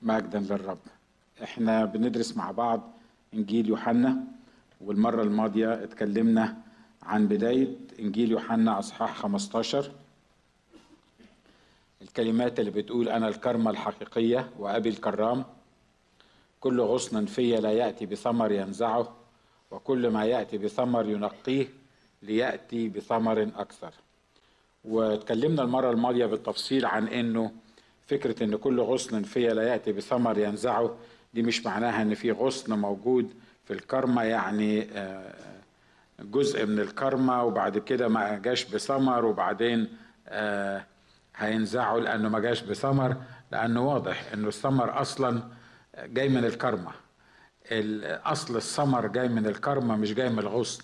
مجدا للرب احنا بندرس مع بعض انجيل يوحنا والمره الماضيه اتكلمنا عن بدايه انجيل يوحنا اصحاح 15 الكلمات اللي بتقول انا الكرمه الحقيقيه وابي الكرام كل غصن في لا ياتي بثمر ينزعه وكل ما ياتي بثمر ينقيه لياتي بثمر اكثر واتكلمنا المره الماضيه بالتفصيل عن انه فكره ان كل غصن في لا ياتي بثمر ينزعه دي مش معناها ان في غصن موجود في الكرمه يعني جزء من الكرمه وبعد كده ما جاش بثمر وبعدين هينزعه لانه ما جاش بثمر لانه واضح انه الثمر اصلا جاي من الكرمه اصل الثمر جاي من الكرمه مش جاي من الغصن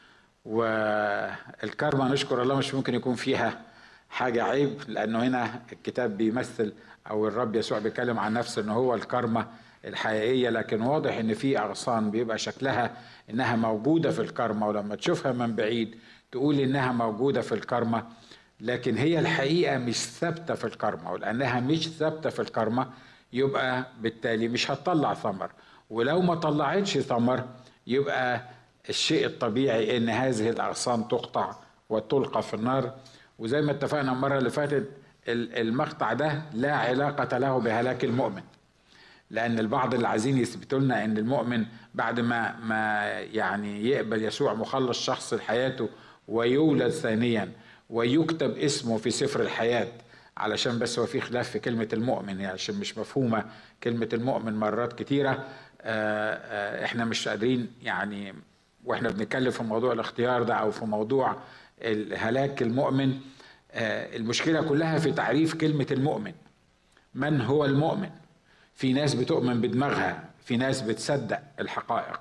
والكرمه نشكر الله مش ممكن يكون فيها حاجه عيب لانه هنا الكتاب بيمثل او الرب يسوع بيتكلم عن نفسه ان هو الكرمه الحقيقيه لكن واضح ان في اغصان بيبقى شكلها انها موجوده في الكرمه ولما تشوفها من بعيد تقول انها موجوده في الكرمه لكن هي الحقيقه مش ثابته في الكرمه ولانها مش ثابته في الكرمه يبقى بالتالي مش هتطلع ثمر ولو ما طلعتش ثمر يبقى الشيء الطبيعي ان هذه الاغصان تقطع وتلقى في النار وزي ما اتفقنا المره اللي فاتت المقطع ده لا علاقه له بهلاك المؤمن لان البعض اللي عايزين يثبتوا لنا ان المؤمن بعد ما ما يعني يقبل يسوع مخلص شخص لحياته ويولد ثانيا ويكتب اسمه في سفر الحياه علشان بس هو في خلاف في كلمه المؤمن يعني عشان مش مفهومه كلمه المؤمن مرات كتيره احنا مش قادرين يعني واحنا بنتكلم في موضوع الاختيار ده او في موضوع هلاك المؤمن المشكله كلها في تعريف كلمه المؤمن من هو المؤمن في ناس بتؤمن بدماغها في ناس بتصدق الحقائق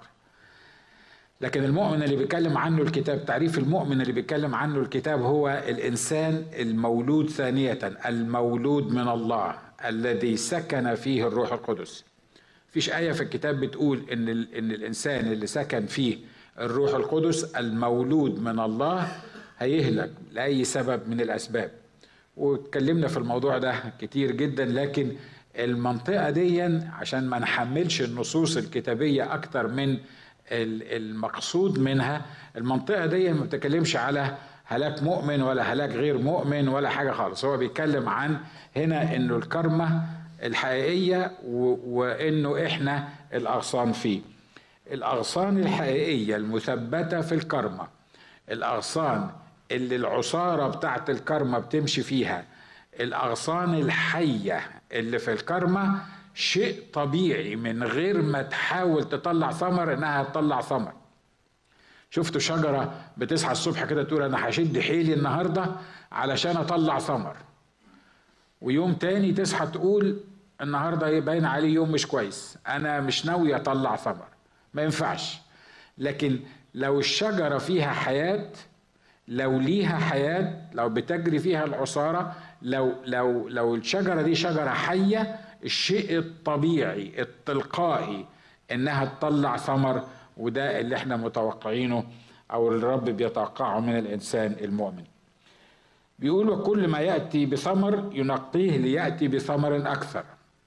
لكن المؤمن اللي بيتكلم عنه الكتاب تعريف المؤمن اللي بيتكلم عنه الكتاب هو الانسان المولود ثانيه المولود من الله الذي سكن فيه الروح القدس فيش آية في الكتاب بتقول إن إن الإنسان اللي سكن فيه الروح القدس المولود من الله هيهلك لأي سبب من الأسباب واتكلمنا في الموضوع ده كتير جدا لكن المنطقة دي عشان ما نحملش النصوص الكتابية أكتر من المقصود منها المنطقة دي ما بتتكلمش على هلاك مؤمن ولا هلاك غير مؤمن ولا حاجة خالص هو بيتكلم عن هنا إنه الكرمة الحقيقية وإنه إحنا الأغصان فيه الأغصان الحقيقية المثبتة في الكرمة الأغصان اللي العصارة بتاعت الكرمة بتمشي فيها الأغصان الحية اللي في الكرمة شيء طبيعي من غير ما تحاول تطلع ثمر إنها تطلع ثمر شفتوا شجرة بتصحى الصبح كده تقول أنا هشد حيلي النهاردة علشان أطلع ثمر ويوم تاني تصحى تقول النهارده باين عليه يوم مش كويس انا مش ناوي اطلع ثمر ما ينفعش لكن لو الشجره فيها حياه لو ليها حياه لو بتجري فيها العصاره لو لو لو الشجره دي شجره حيه الشيء الطبيعي التلقائي انها تطلع ثمر وده اللي احنا متوقعينه او الرب بيتوقعه من الانسان المؤمن بيقول وكل ما يأتي بثمر ينقيه ليأتي بثمر أكثر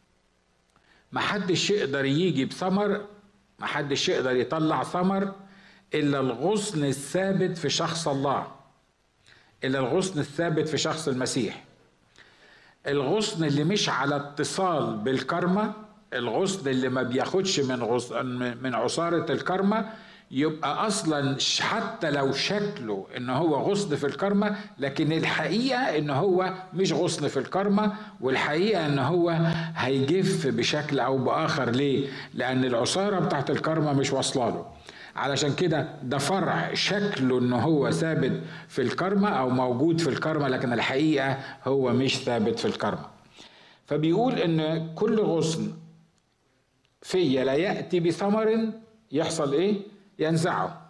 ما حدش يقدر يجي بثمر ما حدش يقدر يطلع ثمر إلا الغصن الثابت في شخص الله إلا الغصن الثابت في شخص المسيح الغصن اللي مش على اتصال بالكرمة الغصن اللي ما بياخدش من غصن من عصارة الكرمة يبقى اصلا حتى لو شكله ان هو غصن في الكرمة لكن الحقيقة ان هو مش غصن في الكرمة والحقيقة ان هو هيجف بشكل او باخر ليه لان العصارة بتاعت الكرمة مش واصله له علشان كده ده فرع شكله ان هو ثابت في الكرمة او موجود في الكرمة لكن الحقيقة هو مش ثابت في الكرمة فبيقول ان كل غصن في لا يأتي بثمر يحصل ايه ينزعه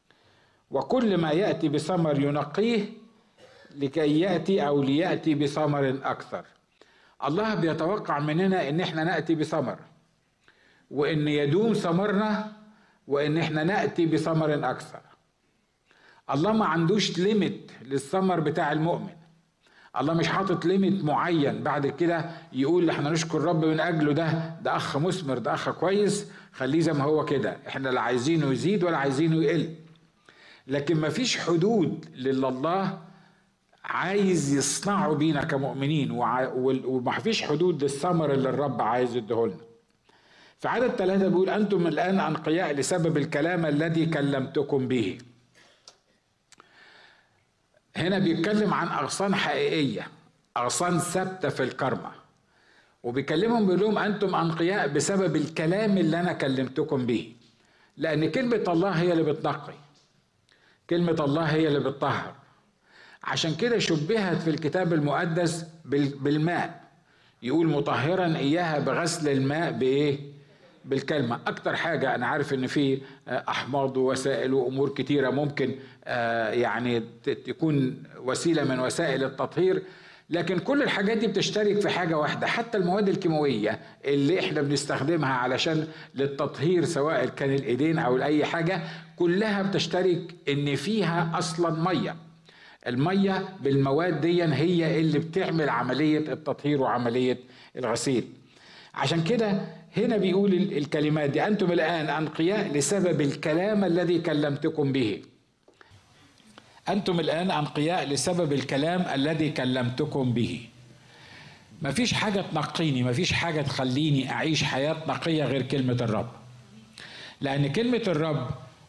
وكل ما ياتي بثمر ينقيه لكي ياتي او لياتي بثمر اكثر الله بيتوقع مننا ان احنا ناتي بثمر وان يدوم ثمرنا وان احنا ناتي بثمر اكثر الله ما عندوش ليميت للثمر بتاع المؤمن الله مش حاطط ليميت معين بعد كده يقول احنا نشكر الرب من اجله ده ده اخ مثمر ده اخ كويس خليه زي ما هو كده احنا لا عايزينه يزيد ولا عايزينه يقل لكن ما فيش حدود للي الله عايز يصنعه بينا كمؤمنين وما فيش حدود للثمر اللي الرب عايز يديهولنا في عدد ثلاثة بيقول أنتم الآن أنقياء لسبب الكلام الذي كلمتكم به هنا بيتكلم عن أغصان حقيقية أغصان ثابتة في الكرمة وبيكلمهم بيقول لهم أنتم أنقياء بسبب الكلام اللي أنا كلمتكم به لأن كلمة الله هي اللي بتنقي كلمة الله هي اللي بتطهر عشان كده شبهت في الكتاب المقدس بالماء يقول مطهرا إياها بغسل الماء بإيه؟ بالكلمة أكتر حاجة أنا عارف إن في آه، أحماض ووسائل وأمور كتيرة ممكن آه، يعني تكون وسيلة من وسائل التطهير لكن كل الحاجات دي بتشترك في حاجة واحدة حتى المواد الكيماوية اللي احنا بنستخدمها علشان للتطهير سواء كان الإيدين أو أي حاجة كلها بتشترك إن فيها أصلا مية المية بالمواد دي هي اللي بتعمل عملية التطهير وعملية الغسيل عشان كده هنا بيقول الكلمات دي أنتم الآن أنقياء لسبب الكلام الذي كلمتكم به أنتم الآن أنقياء لسبب الكلام الذي كلمتكم به مفيش حاجة تنقيني مفيش حاجة تخليني أعيش حياة نقية غير كلمة الرب لأن كلمة الرب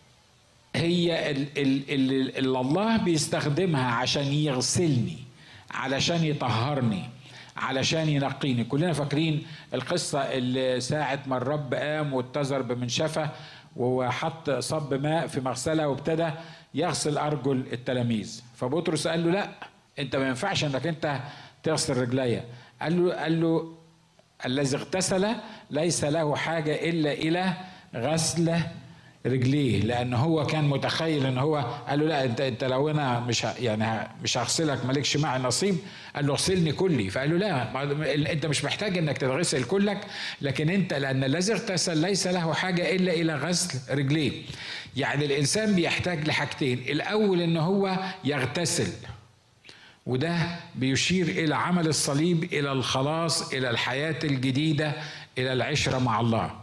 هي اللي الله بيستخدمها عشان يغسلني علشان يطهرني علشان ينقيني كلنا فاكرين القصة اللي ساعة ما الرب قام واتزر بمنشفة وحط صب ماء في مغسلة وابتدى يغسل أرجل التلاميذ فبطرس قال له لا انت ما ينفعش انك انت تغسل رجليا قال له قال له الذي اغتسل ليس له حاجة إلا إلى غسل رجليه لان هو كان متخيل ان هو قال له لا انت انت لو انا مش يعني مش هغسلك مالكش معي نصيب قال له اغسلني كلي فقال له لا انت مش محتاج انك تتغسل كلك لكن انت لان الذي اغتسل ليس له حاجه الا الى غسل رجليه يعني الانسان بيحتاج لحاجتين الاول ان هو يغتسل وده بيشير الى عمل الصليب الى الخلاص الى الحياه الجديده الى العشره مع الله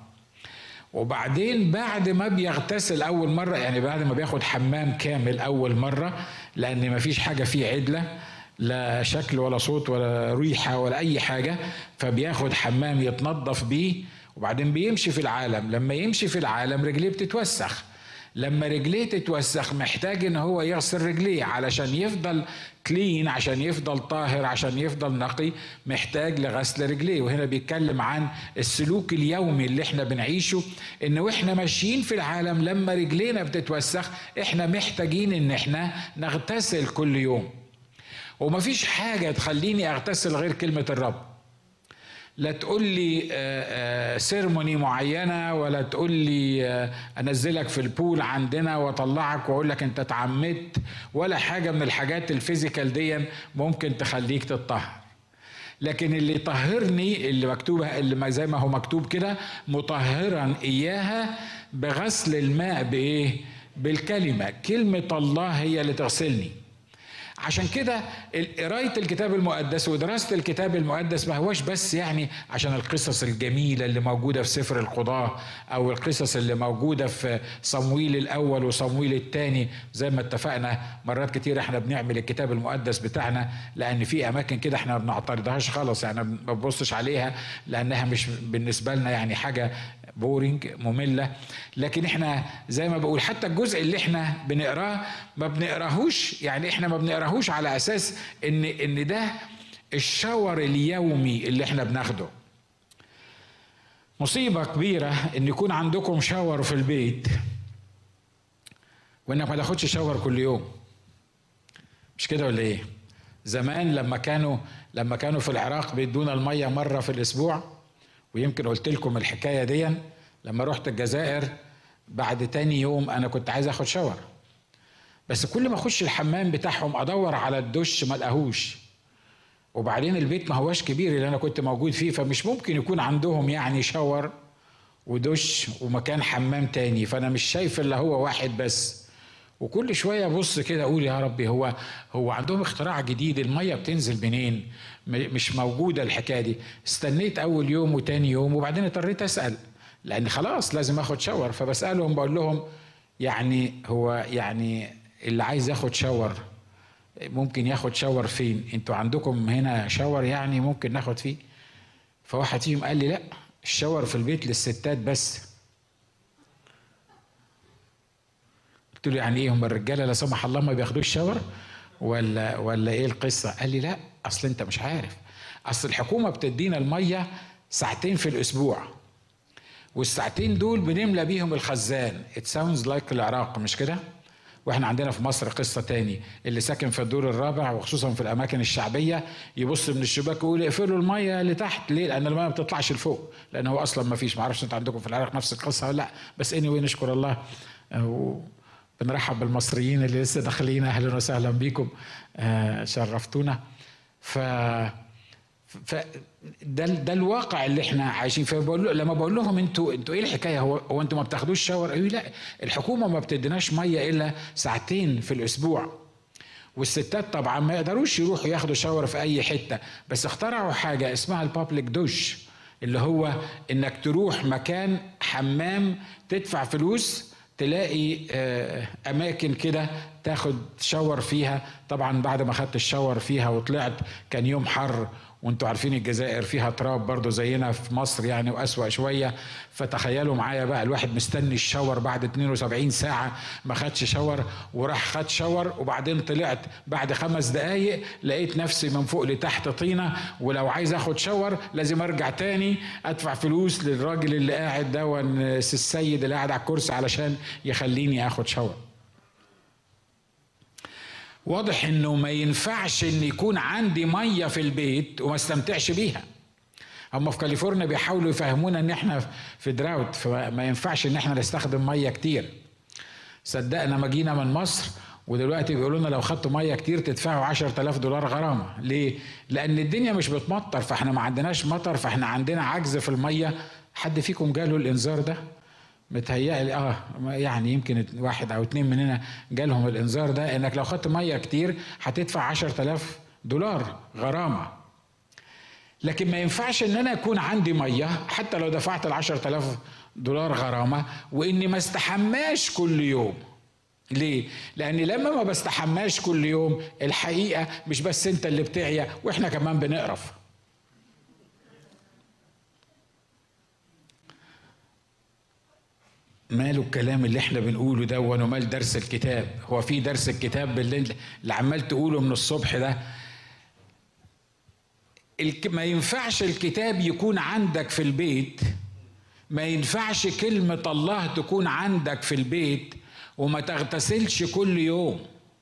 وبعدين بعد ما بيغتسل اول مره يعني بعد ما بياخد حمام كامل اول مره لان ما فيش حاجه فيه عدله لا شكل ولا صوت ولا ريحه ولا اي حاجه فبياخد حمام يتنظف بيه وبعدين بيمشي في العالم لما يمشي في العالم رجليه بتتوسخ لما رجليه تتوسخ محتاج ان هو يغسل رجليه علشان يفضل كلين عشان يفضل طاهر عشان يفضل نقي محتاج لغسل رجليه وهنا بيتكلم عن السلوك اليومي اللي احنا بنعيشه ان واحنا ماشيين في العالم لما رجلينا بتتوسخ احنا محتاجين ان احنا نغتسل كل يوم ومفيش حاجه تخليني اغتسل غير كلمه الرب لا تقول لي سيرموني آه، آه، معينه ولا تقول لي آه، انزلك في البول عندنا واطلعك واقول لك انت اتعمدت ولا حاجه من الحاجات الفيزيكال دي ممكن تخليك تتطهر لكن اللي طهرني اللي مكتوبه اللي زي ما هو مكتوب كده مطهرا اياها بغسل الماء بايه بالكلمه كلمه الله هي اللي تغسلني عشان كده قرايه الكتاب المقدس ودراسه الكتاب المقدس ما هوش بس يعني عشان القصص الجميله اللي موجوده في سفر القضاه او القصص اللي موجوده في صمويل الاول وصمويل الثاني زي ما اتفقنا مرات كتير احنا بنعمل الكتاب المقدس بتاعنا لان في اماكن كده احنا ما بنعترضهاش خالص يعني ما بنبصش عليها لانها مش بالنسبه لنا يعني حاجه بورينج مملة لكن احنا زي ما بقول حتى الجزء اللي احنا بنقراه ما بنقراهوش يعني احنا ما بنقراهوش على اساس ان ان ده الشاور اليومي اللي احنا بناخده مصيبة كبيرة ان يكون عندكم شاور في البيت وانك ما تاخدش شاور كل يوم مش كده ولا ايه زمان لما كانوا لما كانوا في العراق بيدونا المية مرة في الاسبوع ويمكن قلت لكم الحكايه دي لما رحت الجزائر بعد تاني يوم انا كنت عايز اخد شاور بس كل ما اخش الحمام بتاعهم ادور على الدش ما الاقوش وبعدين البيت ما هواش كبير اللي انا كنت موجود فيه فمش ممكن يكون عندهم يعني شاور ودش ومكان حمام تاني فانا مش شايف الا هو واحد بس وكل شويه ابص كده اقول يا ربي هو هو عندهم اختراع جديد الميه بتنزل منين مش موجوده الحكايه دي استنيت اول يوم وتاني يوم وبعدين اضطريت اسال لان خلاص لازم اخد شاور فبسالهم بقول لهم يعني هو يعني اللي عايز ياخد شاور ممكن ياخد شاور فين انتوا عندكم هنا شاور يعني ممكن ناخد فيه فواحد فيهم قال لي لا الشاور في البيت للستات بس قلت له يعني ايه هم الرجاله لا سمح الله ما بياخدوش شاور ولا ولا ايه القصه قال لي لا اصل انت مش عارف اصل الحكومه بتدينا الميه ساعتين في الاسبوع والساعتين دول بنملى بيهم الخزان ات ساوندز لايك العراق مش كده واحنا عندنا في مصر قصه تاني اللي ساكن في الدور الرابع وخصوصا في الاماكن الشعبيه يبص من الشباك يقول اقفلوا الميه اللي تحت ليه؟ لان الميه ما بتطلعش لفوق لان هو اصلا ما فيش ما اعرفش انت عندكم في العراق نفس القصه ولا لا بس اني anyway نشكر الله بنرحب بالمصريين اللي لسه داخلين اهلا وسهلا بيكم آه، شرفتونا ف ف ده ده الواقع اللي احنا عايشين فيه بقول لما بقول لهم انتوا انتوا ايه الحكايه هو هو انتوا ما بتاخدوش شاور قالوا لا الحكومه ما بتديناش ميه الا ساعتين في الاسبوع والستات طبعا ما يقدروش يروحوا ياخدوا شاور في اي حته بس اخترعوا حاجه اسمها البابليك دوش اللي هو انك تروح مكان حمام تدفع فلوس تلاقي آه، اماكن كده تاخد شاور فيها طبعا بعد ما خدت الشاور فيها وطلعت كان يوم حر وانتوا عارفين الجزائر فيها تراب برضو زينا في مصر يعني واسوا شويه فتخيلوا معايا بقى الواحد مستني الشاور بعد 72 ساعه ما خدش شاور وراح خد شاور وبعدين طلعت بعد خمس دقايق لقيت نفسي من فوق لتحت طينه ولو عايز اخد شاور لازم ارجع تاني ادفع فلوس للراجل اللي قاعد ده السيد اللي قاعد على الكرسي علشان يخليني اخد شاور واضح انه ما ينفعش ان يكون عندي ميه في البيت وما استمتعش بيها هم في كاليفورنيا بيحاولوا يفهمونا ان احنا في دراوت فما ينفعش ان احنا نستخدم ميه كتير صدقنا ما جينا من مصر ودلوقتي بيقولوا لنا لو خدتوا ميه كتير تدفعوا 10000 دولار غرامه ليه لان الدنيا مش بتمطر فاحنا ما عندناش مطر فاحنا عندنا عجز في الميه حد فيكم جاله الانذار ده متهيألي اه يعني يمكن واحد او اتنين مننا جالهم الانذار ده انك لو خدت ميه كتير هتدفع 10000 دولار غرامه لكن ما ينفعش ان انا يكون عندي ميه حتى لو دفعت ال 10000 دولار غرامه واني ما استحماش كل يوم ليه؟ لأن لما ما بستحماش كل يوم الحقيقة مش بس أنت اللي بتعيا وإحنا كمان بنقرف. ماله الكلام اللي احنا بنقوله ده ومال درس الكتاب هو في درس الكتاب بالليل اللي عمال تقوله من الصبح ده ما ينفعش الكتاب يكون عندك في البيت ما ينفعش كلمة الله تكون عندك في البيت وما تغتسلش كل يوم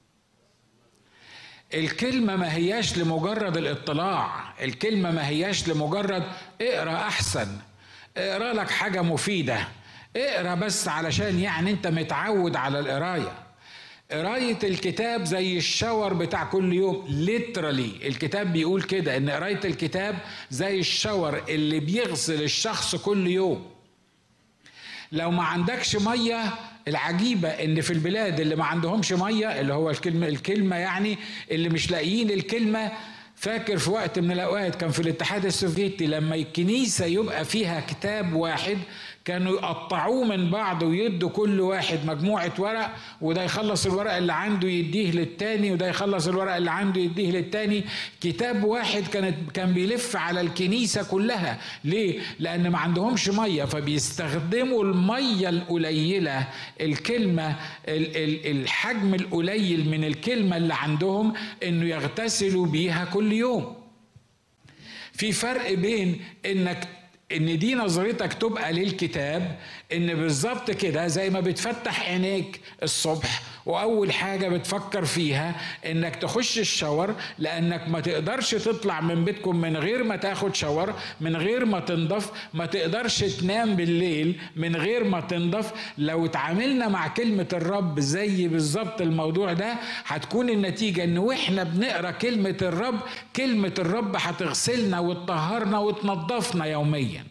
الكلمة ما هياش لمجرد الاطلاع الكلمة ما هياش لمجرد اقرأ أحسن اقرأ لك حاجة مفيدة اقرا بس علشان يعني انت متعود على القرايه قراية الكتاب زي الشاور بتاع كل يوم ليترالي الكتاب بيقول كده ان قراية الكتاب زي الشاور اللي بيغسل الشخص كل يوم لو ما عندكش مية العجيبة ان في البلاد اللي ما عندهمش مية اللي هو الكلمة الكلمة يعني اللي مش لاقيين الكلمة فاكر في وقت من الاوقات كان في الاتحاد السوفيتي لما الكنيسة يبقى فيها كتاب واحد كانوا يقطعوه من بعض ويدوا كل واحد مجموعة ورق وده يخلص الورق اللي عنده يديه للتاني وده يخلص الورق اللي عنده يديه للتاني كتاب واحد كانت كان بيلف على الكنيسة كلها ليه؟ لأن ما عندهمش مية فبيستخدموا المية القليلة الكلمة الحجم القليل من الكلمة اللي عندهم إنه يغتسلوا بيها كل يوم في فرق بين انك ان دي نظرتك تبقى للكتاب ان بالظبط كده زي ما بتفتح عينيك الصبح واول حاجه بتفكر فيها انك تخش الشاور لانك ما تقدرش تطلع من بيتكم من غير ما تاخد شاور من غير ما تنضف ما تقدرش تنام بالليل من غير ما تنضف لو اتعاملنا مع كلمه الرب زي بالظبط الموضوع ده هتكون النتيجه ان واحنا بنقرا كلمه الرب كلمه الرب هتغسلنا وتطهرنا وتنظفنا يوميا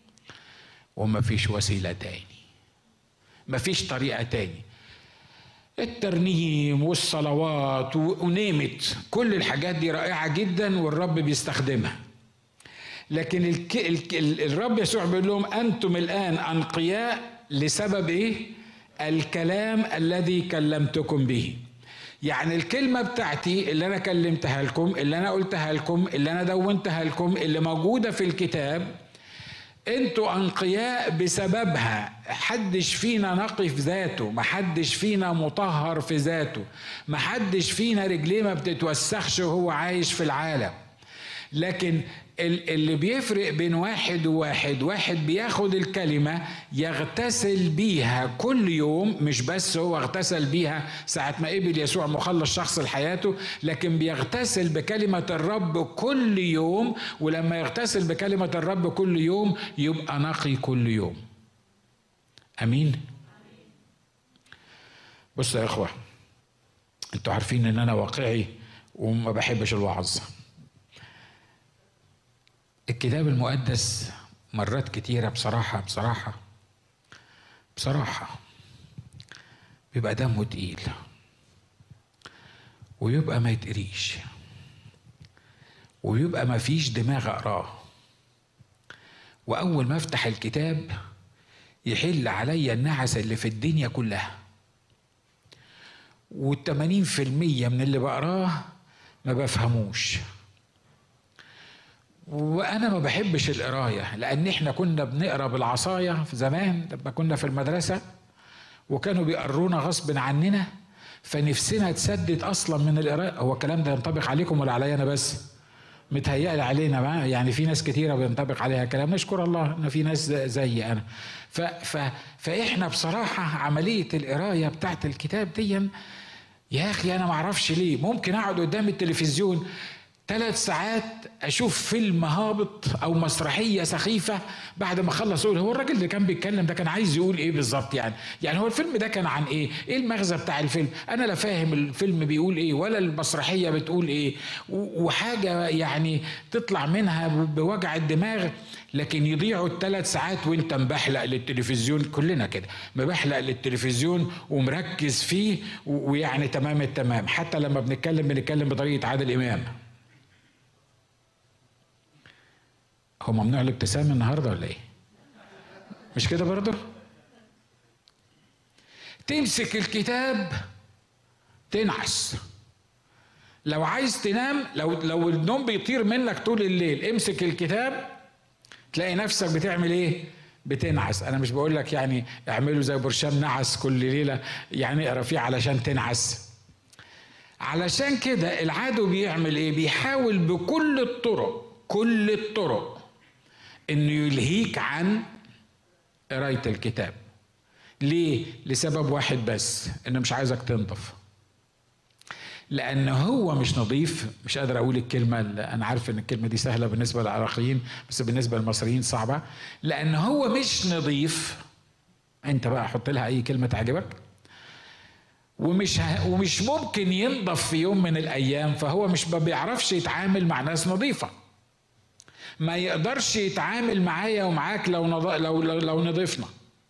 وما فيش وسيله تاني ما فيش طريقه تاني الترنيم والصلوات ونيمت كل الحاجات دي رائعة جدا والرب بيستخدمها لكن الك... الك... الرب يسوع بيقول لهم أنتم الآن أنقياء لسبب إيه؟ الكلام الذي كلمتكم به يعني الكلمة بتاعتي اللي أنا كلمتها لكم اللي أنا قلتها لكم اللي أنا دونتها لكم اللي موجودة في الكتاب انتوا انقياء بسببها حدش فينا نقي في ذاته محدش فينا مطهر في ذاته محدش فينا رجليه ما بتتوسخش وهو عايش في العالم لكن اللي بيفرق بين واحد وواحد واحد بياخد الكلمة يغتسل بيها كل يوم مش بس هو اغتسل بيها ساعة ما قبل يسوع مخلص شخص لحياته لكن بيغتسل بكلمة الرب كل يوم ولما يغتسل بكلمة الرب كل يوم يبقى نقي كل يوم أمين بصوا يا إخوة انتوا عارفين ان انا واقعي وما بحبش الوعظ الكتاب المقدس مرات كتيرة بصراحة بصراحة بصراحة بيبقى دمه تقيل ويبقى ما يتقريش ويبقى ما فيش دماغ اقراه واول ما افتح الكتاب يحل عليا النعس اللي في الدنيا كلها والتمانين في المية من اللي بقراه ما بفهموش وانا ما بحبش القرايه لان احنا كنا بنقرا بالعصايه في زمان لما كنا في المدرسه وكانوا بيقرونا غصب عننا فنفسنا تسدد اصلا من القرايه هو الكلام ده ينطبق عليكم ولا عليا انا بس متهيألي علينا بقى يعني في ناس كتيرة بينطبق عليها كلام نشكر الله ان في ناس زي انا ف ف فاحنا بصراحة عملية القراية بتاعت الكتاب دي يا اخي انا معرفش ليه ممكن اقعد قدام التلفزيون ثلاث ساعات اشوف فيلم هابط او مسرحيه سخيفه بعد ما اخلص اقول هو الراجل اللي كان بيتكلم ده كان عايز يقول ايه بالظبط يعني يعني هو الفيلم ده كان عن ايه ايه المغزى بتاع الفيلم انا لا فاهم الفيلم بيقول ايه ولا المسرحيه بتقول ايه وحاجه يعني تطلع منها بوجع الدماغ لكن يضيعوا الثلاث ساعات وانت مبحلق للتلفزيون كلنا كده مبحلق للتلفزيون ومركز فيه ويعني تمام التمام حتى لما بنتكلم بنتكلم بطريقه عادل امام هو ممنوع الابتسام النهارده ولا ايه؟ مش كده برضه؟ تمسك الكتاب تنعس لو عايز تنام لو لو النوم بيطير منك طول الليل امسك الكتاب تلاقي نفسك بتعمل ايه؟ بتنعس انا مش بقول لك يعني اعملوا زي برشام نعس كل ليله يعني اقرا فيه علشان تنعس علشان كده العدو بيعمل ايه بيحاول بكل الطرق كل الطرق انه يلهيك عن قرايه الكتاب ليه لسبب واحد بس انه مش عايزك تنضف لان هو مش نظيف مش قادر اقول الكلمه انا عارف ان الكلمه دي سهله بالنسبه للعراقيين بس بالنسبه للمصريين صعبه لان هو مش نظيف انت بقى حط لها اي كلمه تعجبك ومش ه... ومش ممكن ينضف في يوم من الايام فهو مش ما بيعرفش يتعامل مع ناس نظيفه ما يقدرش يتعامل معايا ومعاك لو نض... لو لو, لو نضفنا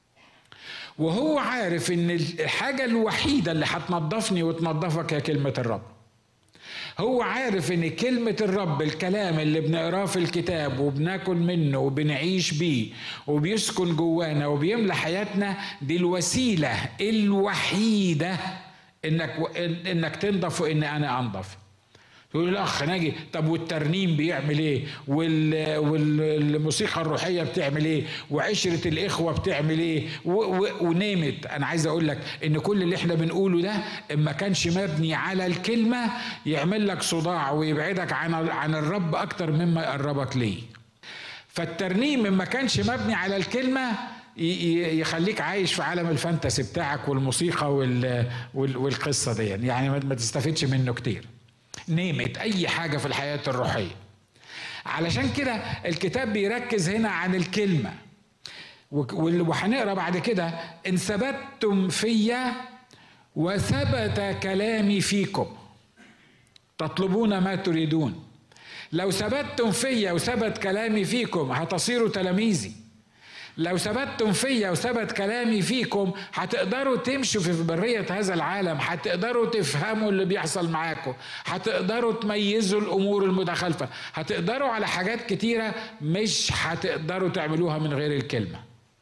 وهو عارف ان الحاجة الوحيدة اللي هتنضفني وتنضفك هي كلمة الرب هو عارف ان كلمة الرب الكلام اللي بنقراه في الكتاب وبناكل منه وبنعيش بيه وبيسكن جوانا وبيملى حياتنا دي الوسيلة الوحيدة انك انك تنضف وان انا انضف يقول الاخ ناجي طب والترنيم بيعمل ايه وال... والموسيقى الروحيه بتعمل ايه وعشره الاخوه بتعمل ايه و... و... ونيمت انا عايز اقول لك ان كل اللي احنا بنقوله ده ان ما كانش مبني على الكلمه يعمل لك صداع ويبعدك عن عن الرب اكتر مما يقربك ليه فالترنيم ان ما كانش مبني على الكلمه يخليك عايش في عالم الفانتسي بتاعك والموسيقى وال... وال... والقصه دي يعني ما تستفدش منه كتير نيمت اي حاجه في الحياه الروحيه علشان كده الكتاب بيركز هنا عن الكلمه وهنقرا بعد كده ان ثبتتم فيا وثبت كلامي فيكم تطلبون ما تريدون لو ثبتتم فيا وثبت كلامي فيكم هتصيروا تلاميذي لو ثبتتم فيا وثبت كلامي فيكم هتقدروا تمشوا في برية هذا العالم هتقدروا تفهموا اللي بيحصل معاكم هتقدروا تميزوا الأمور المتخلفة هتقدروا على حاجات كتيرة مش هتقدروا تعملوها من غير الكلمة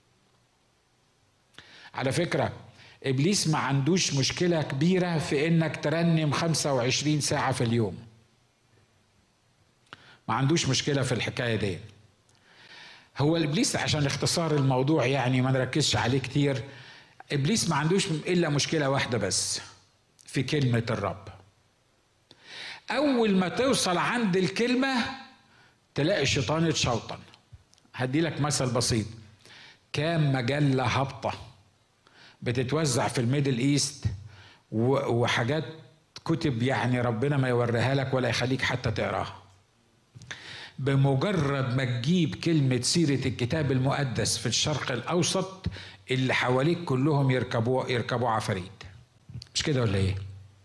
على فكرة إبليس ما عندوش مشكلة كبيرة في إنك ترنم 25 ساعة في اليوم ما عندوش مشكلة في الحكاية دي هو ابليس عشان اختصار الموضوع يعني ما نركزش عليه كتير ابليس ما عندوش الا مشكله واحده بس في كلمه الرب اول ما توصل عند الكلمه تلاقي الشيطان اتشوطن هدي لك مثل بسيط كام مجله هابطه بتتوزع في الميدل ايست وحاجات كتب يعني ربنا ما يوريها لك ولا يخليك حتى تقراها بمجرد ما تجيب كلمة سيرة الكتاب المقدس في الشرق الأوسط اللي حواليك كلهم يركبوا يركبوا عفاريت مش كده ولا ايه؟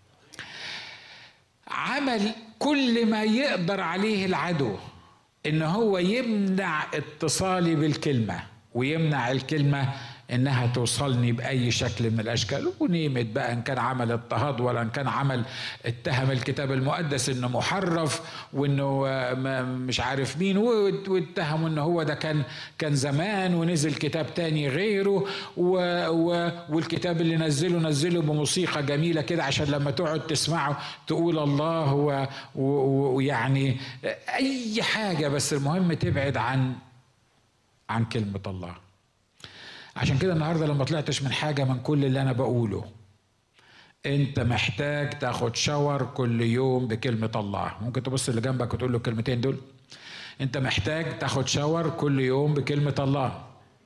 عمل كل ما يقدر عليه العدو ان هو يمنع اتصالي بالكلمه ويمنع الكلمه انها توصلني باي شكل من الاشكال ونيمت بقى ان كان عمل اضطهاد ولا ان كان عمل اتهم الكتاب المقدس انه محرف وانه مش عارف مين واتهموا انه هو ده كان كان زمان ونزل كتاب تاني غيره و و والكتاب اللي نزله نزله بموسيقى جميله كده عشان لما تقعد تسمعه تقول الله ويعني اي حاجه بس المهم تبعد عن عن كلمه الله عشان كده النهارده لما طلعتش من حاجه من كل اللي انا بقوله انت محتاج تاخد شاور كل يوم بكلمه الله ممكن تبص اللي جنبك وتقول له الكلمتين دول انت محتاج تاخد شاور كل يوم بكلمه الله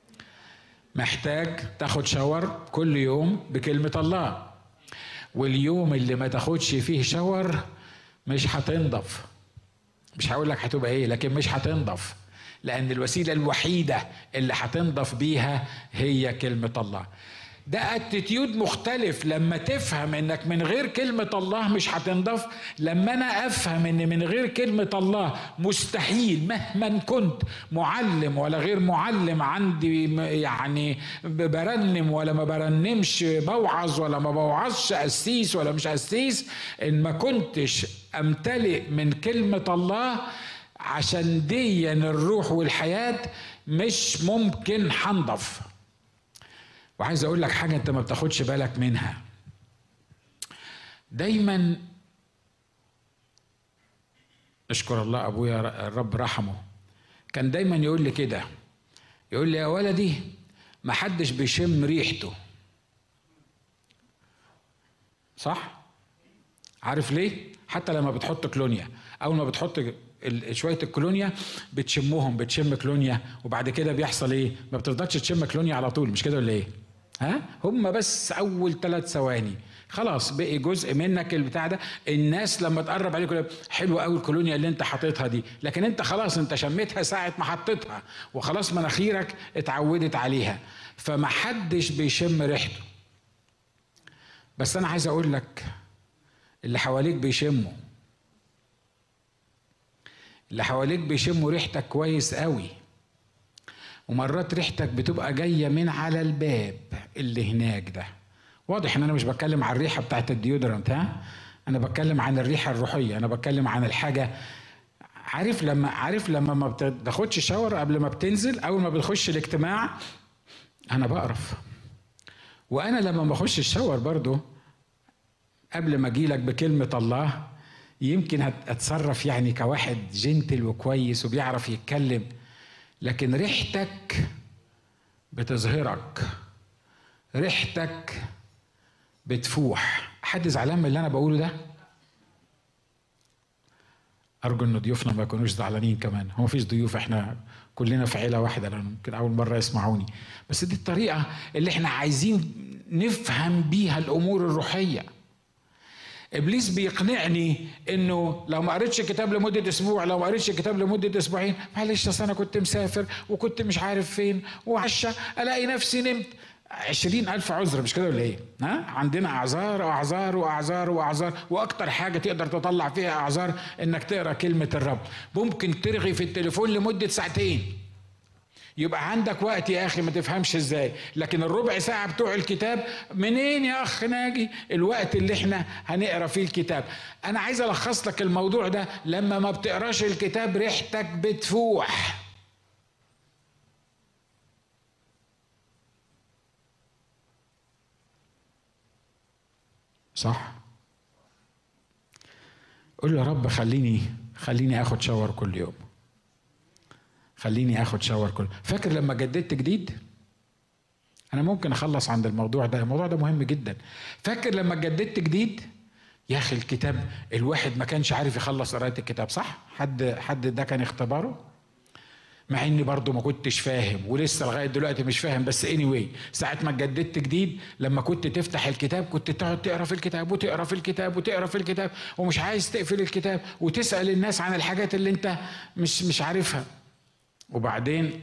محتاج تاخد شاور كل يوم بكلمه الله واليوم اللي ما تاخدش فيه شاور مش هتنضف مش هقول لك هتبقى ايه لكن مش هتنضف لأن الوسيلة الوحيدة اللي هتنضف بيها هي كلمة الله ده اتيتيود مختلف لما تفهم انك من غير كلمة الله مش هتنضف لما انا افهم ان من غير كلمة الله مستحيل مهما كنت معلم ولا غير معلم عندي يعني برنم ولا ما برنمش بوعظ ولا ما بوعظش قسيس ولا مش قسيس ان ما كنتش امتلئ من كلمة الله عشان دي الروح والحياة مش ممكن حنضف وعايز اقول لك حاجة انت ما بتاخدش بالك منها دايما اشكر الله ابويا الرب رحمه كان دايما يقول لي كده يقول لي يا ولدي ما حدش بيشم ريحته صح عارف ليه حتى لما بتحط كلونيا اول ما بتحط شويه الكولونيا بتشمهم بتشم كلونيا وبعد كده بيحصل ايه؟ ما بتفضلش تشم كلونيا على طول مش كده ولا ايه؟ ها؟ هم بس اول ثلاث ثواني خلاص بقي جزء منك البتاع ده الناس لما تقرب عليك يقول حلوه قوي الكولونيا اللي انت حاططها دي لكن انت خلاص انت شميتها ساعه ما حطيتها وخلاص مناخيرك اتعودت عليها فما حدش بيشم ريحته بس انا عايز اقول لك اللي حواليك بيشموا اللي حواليك بيشموا ريحتك كويس قوي ومرات ريحتك بتبقى جايه من على الباب اللي هناك ده واضح ان انا مش بتكلم عن الريحه بتاعت الديودرنت ها انا بتكلم عن الريحه الروحيه انا بتكلم عن الحاجه عارف لما عارف لما ما بتاخدش شاور قبل ما بتنزل اول ما بتخش الاجتماع انا بقرف وانا لما بخش الشاور برضو قبل ما اجيلك بكلمه الله يمكن اتصرف يعني كواحد جنتل وكويس وبيعرف يتكلم لكن ريحتك بتظهرك ريحتك بتفوح حد زعلان من اللي انا بقوله ده ارجو ان ضيوفنا ما يكونوش زعلانين كمان هو مفيش ضيوف احنا كلنا في عيله واحده لان ممكن اول مره يسمعوني بس دي الطريقه اللي احنا عايزين نفهم بيها الامور الروحيه ابليس بيقنعني انه لو ما قريتش الكتاب لمده اسبوع لو ما قريتش الكتاب لمده اسبوعين معلش اصل انا كنت مسافر وكنت مش عارف فين وعشا الاقي نفسي نمت عشرين ألف عذر مش كده ولا إيه؟ ها؟ عندنا أعذار وأعذار وأعذار وأعذار وأكتر حاجة تقدر تطلع فيها أعذار إنك تقرأ كلمة الرب ممكن ترغي في التليفون لمدة ساعتين يبقى عندك وقت يا اخي ما تفهمش ازاي لكن الربع ساعه بتوع الكتاب منين يا اخ ناجي الوقت اللي احنا هنقرا فيه الكتاب انا عايز الخص لك الموضوع ده لما ما بتقراش الكتاب ريحتك بتفوح صح قول له يا رب خليني خليني اخد شاور كل يوم خليني اخد شاور كل فاكر لما جددت جديد انا ممكن اخلص عند الموضوع ده الموضوع ده مهم جدا فاكر لما جددت جديد يا اخي الكتاب الواحد ما كانش عارف يخلص قرايه الكتاب صح حد حد ده كان اختباره مع اني برضه ما كنتش فاهم ولسه لغايه دلوقتي مش فاهم بس اني anyway ساعه ما اتجددت جديد لما كنت تفتح الكتاب كنت تقعد تقرا في الكتاب وتقرا في الكتاب وتقرا في الكتاب ومش عايز تقفل الكتاب وتسال الناس عن الحاجات اللي انت مش مش عارفها وبعدين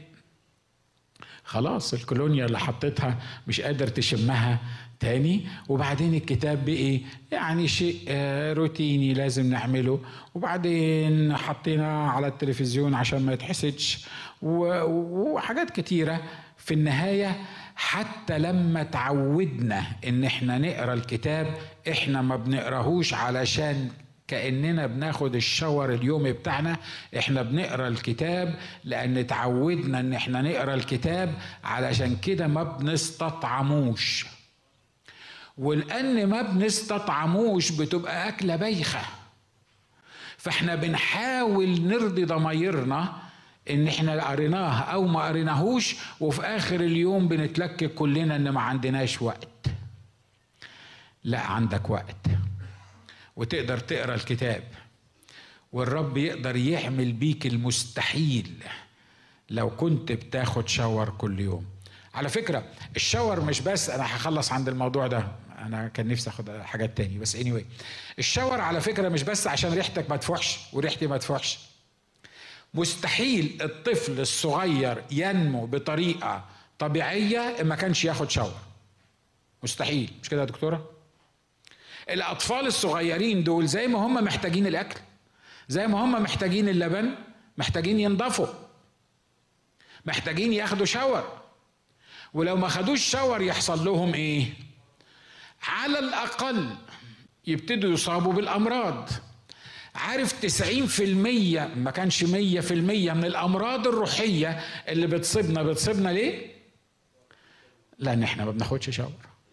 خلاص الكولونيا اللي حطيتها مش قادر تشمها تاني وبعدين الكتاب بقي يعني شيء آه، روتيني لازم نعمله وبعدين حطيناه على التلفزيون عشان ما يتحسدش وحاجات كتيرة في النهاية حتى لما تعودنا ان احنا نقرا الكتاب احنا ما بنقراهوش علشان كاننا بناخد الشاور اليومي بتاعنا احنا بنقرا الكتاب لان تعودنا ان احنا نقرا الكتاب علشان كده ما بنستطعموش ولان ما بنستطعموش بتبقى اكله بايخه فاحنا بنحاول نرضي ضمايرنا ان احنا قريناه او ما قريناهوش وفي اخر اليوم بنتلكك كلنا ان ما عندناش وقت لا عندك وقت وتقدر تقرا الكتاب والرب يقدر يعمل بيك المستحيل لو كنت بتاخد شاور كل يوم على فكره الشاور مش بس انا هخلص عند الموضوع ده انا كان نفسي اخد حاجات تاني بس اني anyway. الشاور على فكره مش بس عشان ريحتك ما تفوحش وريحتي ما تفوحش مستحيل الطفل الصغير ينمو بطريقه طبيعيه ما كانش ياخد شاور مستحيل مش كده يا دكتوره الاطفال الصغيرين دول زي ما هم محتاجين الاكل زي ما هم محتاجين اللبن محتاجين ينضفوا محتاجين ياخدوا شاور ولو ما خدوش شاور يحصل لهم ايه على الأقل يبتدوا يصابوا بالأمراض عارف تسعين في المية ما كانش مية في المية من الأمراض الروحية اللي بتصيبنا بتصيبنا ليه؟ لأن احنا ما بناخدش شاور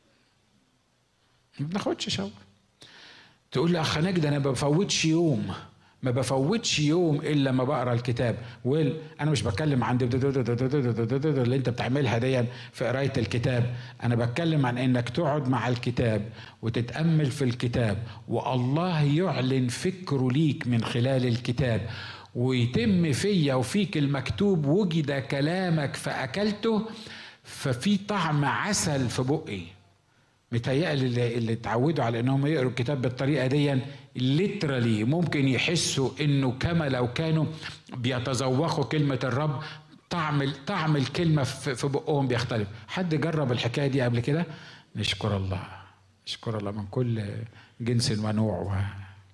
ما بناخدش شاور تقول لي أخ نجد أنا ما بفوتش يوم ما بفوتش يوم الا ما بقرا الكتاب ويل انا مش بتكلم عن اللي انت بتعملها دي في قرايه الكتاب انا بتكلم عن انك تقعد مع الكتاب وتتامل في الكتاب والله يعلن فكره ليك من خلال الكتاب ويتم فيا وفيك المكتوب وجد كلامك فاكلته ففي طعم عسل في بقي متهيألي اللي, اللي اتعودوا على انهم يقروا الكتاب بالطريقه دي ليترالي ممكن يحسوا انه كما لو كانوا بيتذوقوا كلمه الرب طعم طعم الكلمه في بقهم بيختلف حد جرب الحكايه دي قبل كده نشكر الله نشكر الله من كل جنس ونوع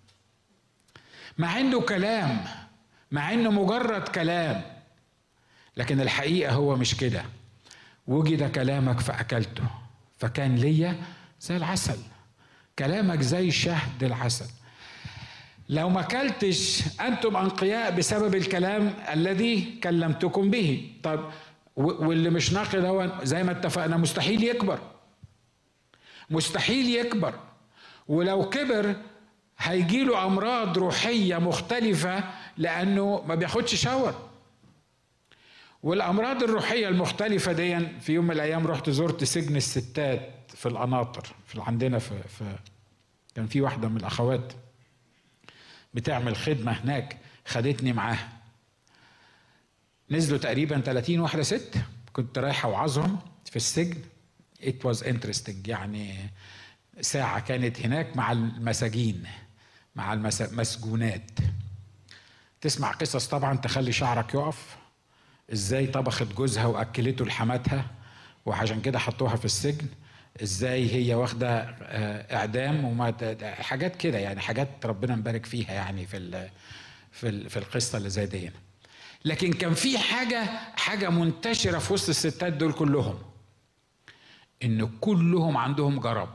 مع انه كلام مع انه مجرد كلام لكن الحقيقه هو مش كده وجد كلامك فاكلته فكان ليا زي العسل كلامك زي شهد العسل لو ما كلتش انتم انقياء بسبب الكلام الذي كلمتكم به طب واللي مش ناقي ده زي ما اتفقنا مستحيل يكبر مستحيل يكبر ولو كبر هيجيله امراض روحيه مختلفه لانه ما بياخدش شاور والامراض الروحيه المختلفه دي في يوم من الايام رحت زرت سجن الستات في القناطر في عندنا في, في كان في واحده من الاخوات بتعمل خدمه هناك خدتني معاها نزلوا تقريبا 30 واحده ست كنت رايح اوعظهم في السجن it was interesting يعني ساعة كانت هناك مع المساجين مع المسجونات تسمع قصص طبعا تخلي شعرك يقف ازاي طبخت جوزها واكلته لحماتها وعشان كده حطوها في السجن ازاي هي واخده آه، اعدام وما حاجات كده يعني حاجات ربنا مبارك فيها يعني في ال في ال في القصه اللي زي دي لكن كان في حاجة حاجة منتشرة في وسط الستات دول كلهم إن كلهم عندهم جرب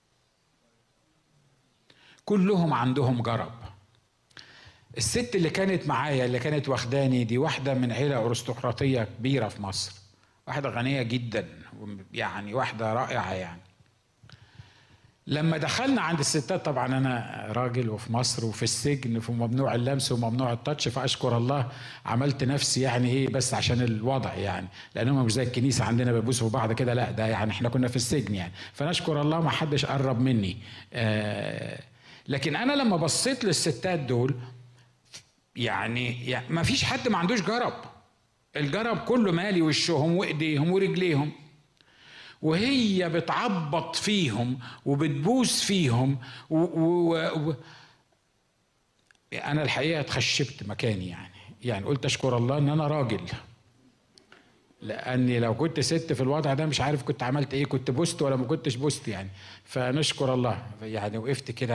كلهم عندهم جرب الست اللي كانت معايا اللي كانت واخداني دي واحدة من عيلة أرستقراطية كبيرة في مصر واحدة غنية جدا يعني واحدة رائعة يعني لما دخلنا عند الستات طبعا انا راجل وفي مصر وفي السجن في ممنوع اللمس وممنوع التاتش فاشكر الله عملت نفسي يعني ايه بس عشان الوضع يعني لان هم مش زي الكنيسه عندنا بيبوسوا في بعض كده لا ده يعني احنا كنا في السجن يعني فنشكر الله ما حدش قرب مني آه لكن انا لما بصيت للستات دول يعني, يعني ما فيش حد ما عندوش جرب الجرب كله مالي وشهم وايديهم ورجليهم وهي بتعبط فيهم وبتبوس فيهم و, و, و انا الحقيقه اتخشبت مكاني يعني يعني قلت اشكر الله ان انا راجل لاني لو كنت ست في الوضع ده مش عارف كنت عملت ايه كنت بوست ولا ما كنتش بوست يعني فنشكر الله يعني وقفت كده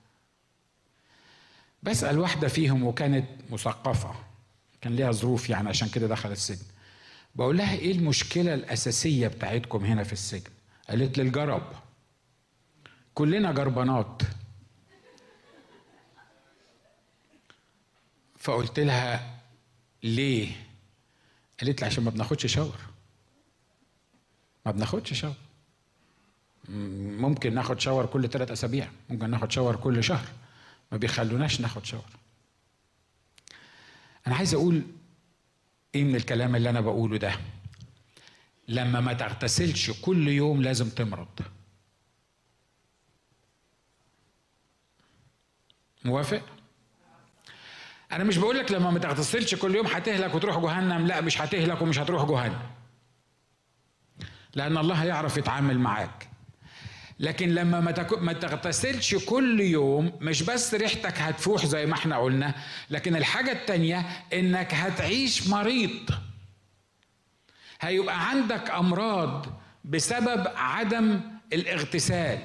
بسال واحده فيهم وكانت مثقفه كان ليها ظروف يعني عشان كده دخلت السجن بقول لها ايه المشكله الاساسيه بتاعتكم هنا في السجن قالت لي الجرب كلنا جربانات فقلت لها ليه قالت لي عشان ما بناخدش شاور ما بناخدش شاور ممكن ناخد شاور كل ثلاث اسابيع ممكن ناخد شاور كل شهر ما بيخلوناش ناخد شاور انا عايز اقول ايه من الكلام اللي انا بقوله ده لما ما تغتسلش كل يوم لازم تمرض موافق انا مش بقول لك لما ما تغتسلش كل يوم هتهلك وتروح جهنم لا مش هتهلك ومش هتروح جهنم لان الله هيعرف يتعامل معاك لكن لما ما, تك... ما تغتسلش كل يوم مش بس ريحتك هتفوح زي ما احنا قلنا لكن الحاجة التانية انك هتعيش مريض هيبقى عندك امراض بسبب عدم الاغتسال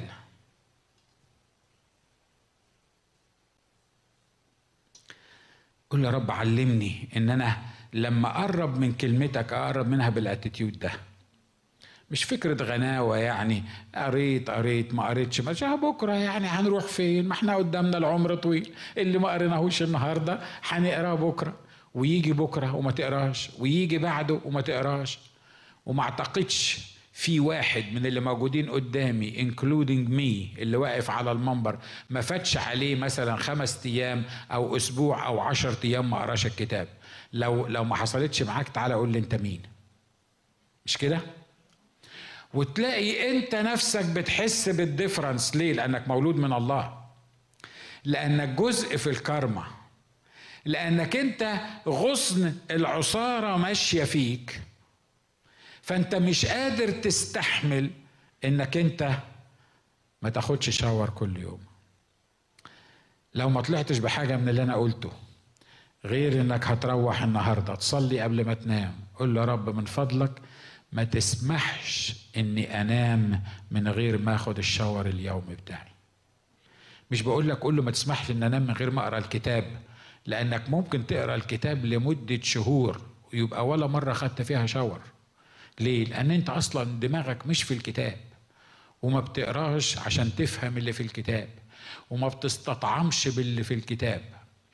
قول يا رب علمني ان انا لما اقرب من كلمتك اقرب منها بالاتيتيود ده مش فكرة غناوة يعني قريت قريت ما قريتش ما بكرة يعني هنروح فين ما احنا قدامنا العمر طويل اللي ما قريناهوش النهاردة هنقراه بكرة ويجي بكرة وما تقراش ويجي بعده وما تقراش وما اعتقدش في واحد من اللي موجودين قدامي انكلودنج مي اللي واقف على المنبر ما فاتش عليه مثلا خمس ايام او اسبوع او عشر ايام ما قراش الكتاب لو لو ما حصلتش معاك تعالى قول لي انت مين مش كده وتلاقي انت نفسك بتحس بالديفرنس ليه لانك مولود من الله لانك جزء في الكارما لانك انت غصن العصاره ماشيه فيك فانت مش قادر تستحمل انك انت ما تاخدش شاور كل يوم لو ما طلعتش بحاجه من اللي انا قلته غير انك هتروح النهارده تصلي قبل ما تنام قول له يا رب من فضلك ما تسمحش اني انام من غير ما اخد الشاور اليومي بتاعي مش بقول لك قول له ما تسمحش ان انام من غير ما اقرا الكتاب لانك ممكن تقرا الكتاب لمده شهور ويبقى ولا مره خدت فيها شاور ليه لان انت اصلا دماغك مش في الكتاب وما بتقراش عشان تفهم اللي في الكتاب وما بتستطعمش باللي في الكتاب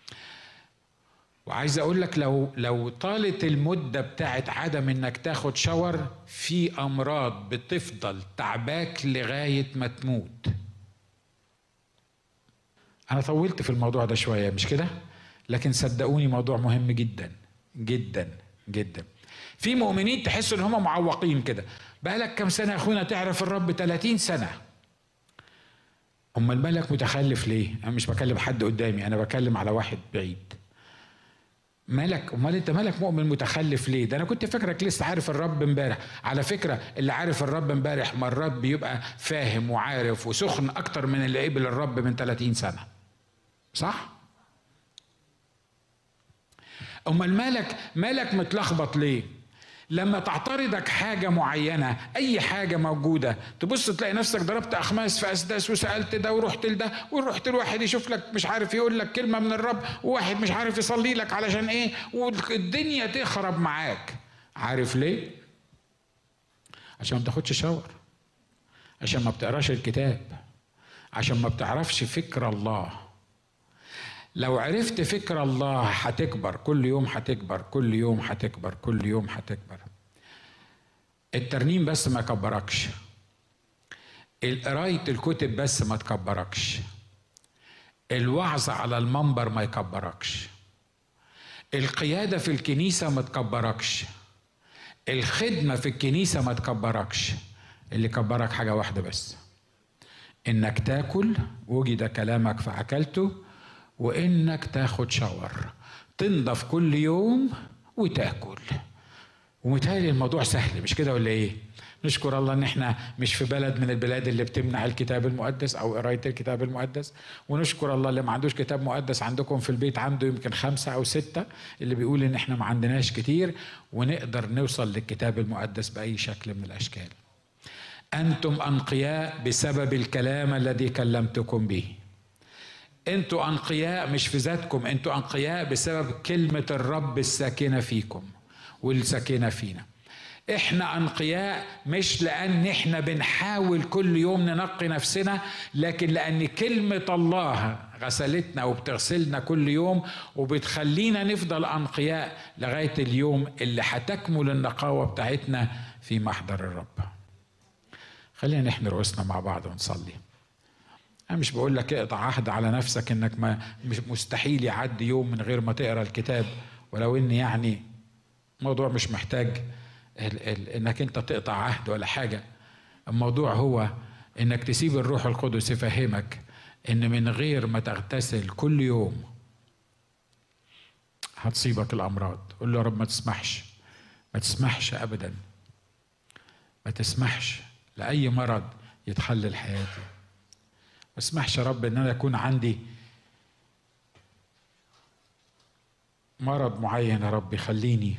وعايز اقول لك لو لو طالت المده بتاعت عدم انك تاخد شاور في امراض بتفضل تعباك لغايه ما تموت انا طولت في الموضوع ده شويه مش كده لكن صدقوني موضوع مهم جدا جدا جدا في مؤمنين تحس ان هم معوقين كده بقالك كم سنه يا اخونا تعرف الرب 30 سنه امال مالك متخلف ليه انا مش بكلم حد قدامي انا بكلم على واحد بعيد مالك امال انت مالك مؤمن متخلف ليه ده انا كنت فاكرك لسه عارف الرب امبارح على فكره اللي عارف الرب امبارح مرات بيبقى فاهم وعارف وسخن اكتر من اللي قبل الرب من 30 سنه صح امال مالك مالك متلخبط ليه لما تعترضك حاجة معينة أي حاجة موجودة تبص تلاقي نفسك ضربت أخماس في أسداس وسألت ده ورحت لده ورحت لواحد يشوف لك مش عارف يقول لك كلمة من الرب وواحد مش عارف يصلي لك علشان إيه والدنيا تخرب معاك عارف ليه؟ عشان ما تاخدش شاور عشان ما بتقراش الكتاب عشان ما بتعرفش فكر الله لو عرفت فكر الله هتكبر كل يوم هتكبر كل يوم هتكبر كل يوم هتكبر الترنيم بس ما يكبركش قراية الكتب بس ما تكبركش الوعظ على المنبر ما يكبركش القيادة في الكنيسة ما تكبركش الخدمة في الكنيسة ما تكبركش اللي كبرك حاجة واحدة بس انك تاكل وجد كلامك فاكلته وانك تاخد شاور تنضف كل يوم وتاكل ومتهيألي الموضوع سهل مش كده ولا ايه نشكر الله ان احنا مش في بلد من البلاد اللي بتمنع الكتاب المقدس او قرايه الكتاب المقدس ونشكر الله اللي ما عندوش كتاب مقدس عندكم في البيت عنده يمكن خمسه او سته اللي بيقول ان احنا ما عندناش كتير ونقدر نوصل للكتاب المقدس باي شكل من الاشكال انتم انقياء بسبب الكلام الذي كلمتكم به انتوا انقياء مش في ذاتكم انتوا انقياء بسبب كلمه الرب الساكنه فيكم والساكنه فينا احنا انقياء مش لان احنا بنحاول كل يوم ننقي نفسنا لكن لان كلمه الله غسلتنا وبتغسلنا كل يوم وبتخلينا نفضل انقياء لغايه اليوم اللي هتكمل النقاوه بتاعتنا في محضر الرب خلينا نحن رؤوسنا مع بعض ونصلي أنا مش بقول لك اقطع عهد على نفسك إنك ما مش مستحيل يعدي يوم من غير ما تقرا الكتاب ولو إن يعني موضوع مش محتاج ال ال إنك أنت تقطع عهد ولا حاجة الموضوع هو إنك تسيب الروح القدس يفهمك إن من غير ما تغتسل كل يوم هتصيبك الأمراض قول له يا رب ما تسمحش ما تسمحش أبدا ما تسمحش لأي مرض يتخلل حياتي ما اسمحش يا رب ان انا يكون عندي مرض معين يا رب يخليني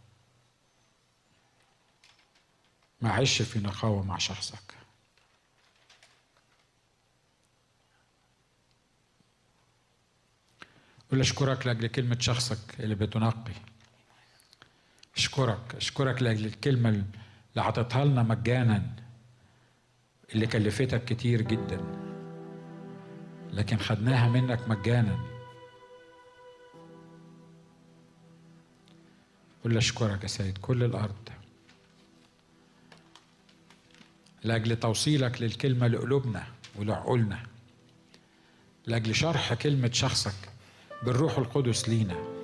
ما اعيش في نقاوه مع شخصك قول اشكرك لاجل كلمه شخصك اللي بتنقي اشكرك اشكرك لاجل الكلمه اللي عطيتها لنا مجانا اللي كلفتك كتير جدا لكن خدناها منك مجانا قل اشكرك يا سيد كل الارض لاجل توصيلك للكلمه لقلوبنا ولعقولنا لاجل شرح كلمه شخصك بالروح القدس لينا